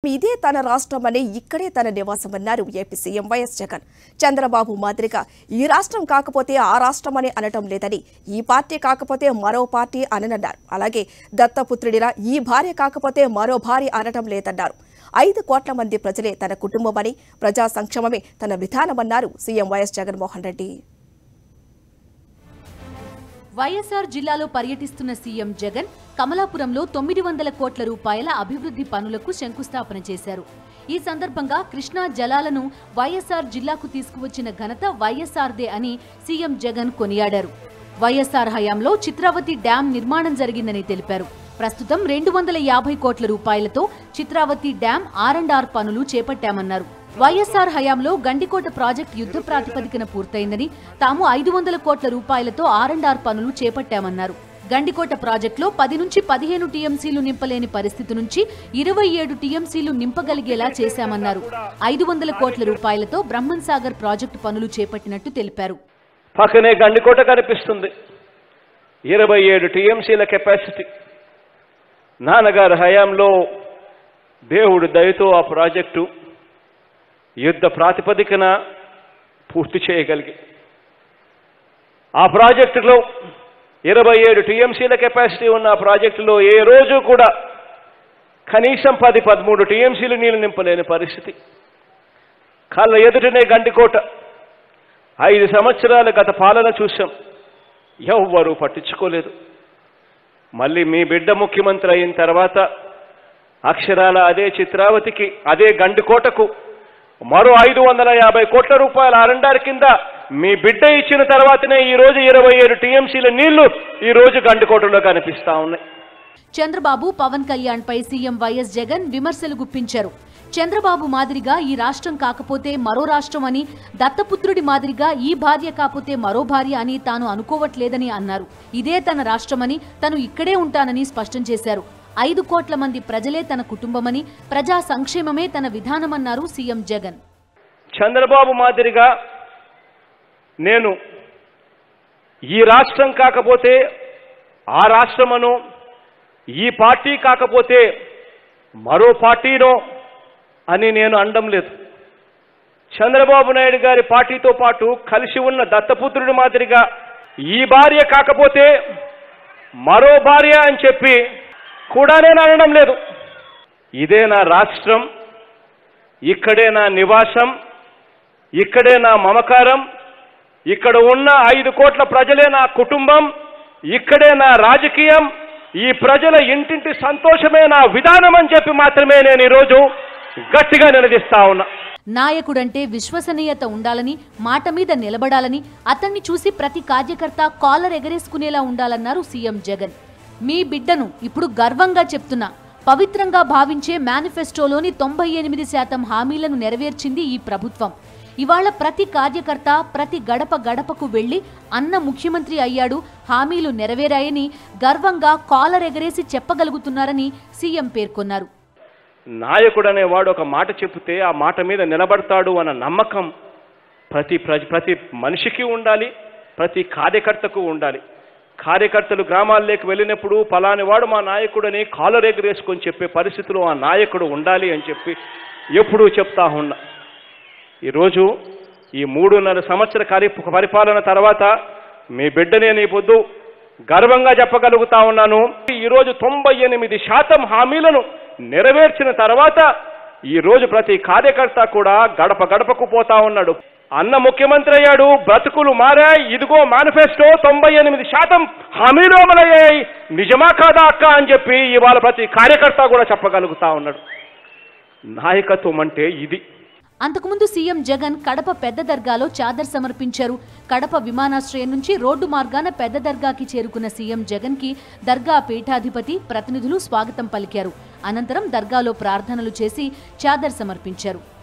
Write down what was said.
ఇదే తన రాష్ట్రమని ఇక్కడే తన నివాసమన్నారు ఏపీ సీఎం వైఎస్ జగన్ చంద్రబాబు మాదిరిగా ఈ రాష్ట్రం కాకపోతే ఆ రాష్ట్రమని అనటం లేదని ఈ పార్టీ కాకపోతే మరో పార్టీ అననన్నారు అలాగే దత్తపుత్రుడిలా ఈ భార్య కాకపోతే మరో భార్య అనటం లేదన్నారు ఐదు కోట్ల మంది ప్రజలే తన కుటుంబమని ప్రజా సంక్షేమమే తన విధానమన్నారు సీఎం వైఎస్ జగన్మోహన్ రెడ్డి వైఎస్ఆర్ జిల్లాలో పర్యటిస్తున్న సీఎం జగన్ కమలాపురంలో తొమ్మిది వందల కోట్ల రూపాయల అభివృద్ధి పనులకు శంకుస్థాపన చేశారు ఈ సందర్భంగా కృష్ణా జలాలను వైఎస్ఆర్ జిల్లాకు తీసుకువచ్చిన ఘనత వైఎస్ఆర్దే అని సీఎం జగన్ కొనియాడారు వైఎస్ఆర్ హయాంలో చిత్రావతి డ్యాం నిర్మాణం జరిగిందని తెలిపారు ప్రస్తుతం రెండు వందల యాభై కోట్ల రూపాయలతో Chitravati dam R and R పనులు చేపట్టామన్నారు వైఎస్ఆర్ హయాంలో గండికోట ప్రాజెక్ట్ యుద్ధ ప్రాతిపదికన పూర్తయిందని తాము ఐదు వందల కోట్ల రూపాయలతో ఆర్ అండ్ ఆర్ పనులు చేపట్టామన్నారు గండికోట ప్రాజెక్టులో పది నుంచి పదిహేను టీఎంసీలు నింపలేని పరిస్థితి నుంచి ఇరవై ఏడు టీఎంసీలు నింపగలిగేలా చేశామన్నారు ఐదు వందల కోట్ల రూపాయలతో బ్రహ్మన్ సాగర్ ప్రాజెక్టు పనులు చేపట్టినట్టు తెలిపారు పక్కనే గండికోట కనిపిస్తుంది ఇరవై ఏడు టీఎంసీల కెపాసిటీ నాన్నగారి హయాంలో దేవుడు దయతో ఆ ప్రాజెక్టు యుద్ధ ప్రాతిపదికన పూర్తి చేయగలిగి ఆ ప్రాజెక్టులో ఇరవై ఏడు టీఎంసీల కెపాసిటీ ఉన్న ఆ ప్రాజెక్టులో ఏ రోజు కూడా కనీసం పది పదమూడు టీఎంసీలు నీళ్లు నింపలేని పరిస్థితి కళ్ళ ఎదుటనే గండికోట ఐదు సంవత్సరాల గత పాలన చూశాం ఎవ్వరూ పట్టించుకోలేదు మళ్ళీ మీ బిడ్డ ముఖ్యమంత్రి అయిన తర్వాత అక్షరాల అదే చిత్రావతికి అదే గండికోటకు మరో ఐదు వందల యాభై కోట్ల రూపాయల అరండార్ కింద మీ బిడ్డ ఇచ్చిన తర్వాతనే ఈ రోజు ఇరవై ఏడు టీఎంసీల నీళ్లు ఈ రోజు గండికోటలో కనిపిస్తా ఉన్నాయి చంద్రబాబు పవన్ కళ్యాణ్ పై సీఎం వైఎస్ జగన్ విమర్శలు గుప్పించారు చంద్రబాబు మాదిరిగా ఈ రాష్ట్రం కాకపోతే మరో రాష్ట్రం అని దత్తపుత్రుడి మాదిరిగా ఈ భార్య కాకపోతే మరో భార్య అని తాను అనుకోవట్లేదని అన్నారు ఇదే తన రాష్ట్రమని తను ఇక్కడే ఉంటానని స్పష్టం చేశారు ఐదు కోట్ల మంది ప్రజలే తన కుటుంబమని ప్రజా సంక్షేమమే తన విధానమన్నారు సీఎం జగన్ చంద్రబాబు మాదిరిగా నేను ఈ రాష్ట్రం కాకపోతే ఆ రాష్ట్రమనో ఈ పార్టీ కాకపోతే మరో పార్టీనో అని నేను అనడం లేదు చంద్రబాబు నాయుడు గారి పార్టీతో పాటు కలిసి ఉన్న దత్తపుత్రుడి మాదిరిగా ఈ భార్య కాకపోతే మరో భార్య అని చెప్పి కూడా నేను అనడం లేదు ఇదే నా రాష్ట్రం ఇక్కడే నా నివాసం ఇక్కడే నా మమకారం ఇక్కడ ఉన్న ఐదు కోట్ల ప్రజలే నా కుటుంబం ఇక్కడే నా రాజకీయం ఈ ప్రజల ఇంటింటి సంతోషమే నా విధానం అని చెప్పి మాత్రమే నేను ఈరోజు గట్టిగా నిలదీస్తా ఉన్నా నాయకుడంటే విశ్వసనీయత ఉండాలని మాట మీద నిలబడాలని అతన్ని చూసి ప్రతి కార్యకర్త కాలర్ ఎగరేసుకునేలా ఉండాలన్నారు సీఎం జగన్ మీ బిడ్డను ఇప్పుడు గర్వంగా చెప్తున్నా పవిత్రంగా భావించే మేనిఫెస్టోలోని తొంభై ఎనిమిది శాతం హామీలను నెరవేర్చింది ఈ ప్రభుత్వం ఇవాళ ప్రతి కార్యకర్త ప్రతి గడప గడపకు వెళ్లి అన్న ముఖ్యమంత్రి అయ్యాడు హామీలు నెరవేరాయని గర్వంగా కాలర్ ఎగరేసి చెప్పగలుగుతున్నారని సీఎం పేర్కొన్నారు నాయకుడు అనేవాడు ఒక మాట చెబితే ఆ మాట మీద నిలబడతాడు అన్న నమ్మకం ప్రతి ప్రజ ప్రతి మనిషికి ఉండాలి ప్రతి కార్యకర్తకు ఉండాలి కార్యకర్తలు గ్రామాల్లోకి వెళ్ళినప్పుడు పలాని వాడు మా నాయకుడని కాలర్ ఎగరేసుకొని చెప్పే పరిస్థితిలో ఆ నాయకుడు ఉండాలి అని చెప్పి ఎప్పుడూ చెప్తా ఉన్నా ఈరోజు ఈ మూడున్నర సంవత్సర కార్య పరిపాలన తర్వాత మీ బిడ్డనే నీ పొద్దు గర్వంగా చెప్పగలుగుతా ఉన్నాను ఈరోజు తొంభై ఎనిమిది శాతం హామీలను నెరవేర్చిన తర్వాత ఈ రోజు ప్రతి కార్యకర్త కూడా గడప గడపకు పోతా ఉన్నాడు అన్న ముఖ్యమంత్రి అయ్యాడు బ్రతుకులు మారాయి ఇదిగో మేనిఫెస్టో తొంభై ఎనిమిది శాతం హామీలు అమలయ్యాయి నిజమా కాదా అక్క అని చెప్పి ఇవాళ ప్రతి కార్యకర్త కూడా చెప్పగలుగుతా ఉన్నాడు నాయకత్వం అంటే ఇది అంతకుముందు సీఎం జగన్ కడప పెద్ద దర్గాలో చాదర్ సమర్పించారు కడప విమానాశ్రయం నుంచి రోడ్డు మార్గాన పెద్ద దర్గాకి చేరుకున్న సీఎం జగన్ కి దర్గా పీఠాధిపతి ప్రతినిధులు స్వాగతం పలికారు అనంతరం దర్గాలో ప్రార్థనలు చేసి చాదర్ సమర్పించారు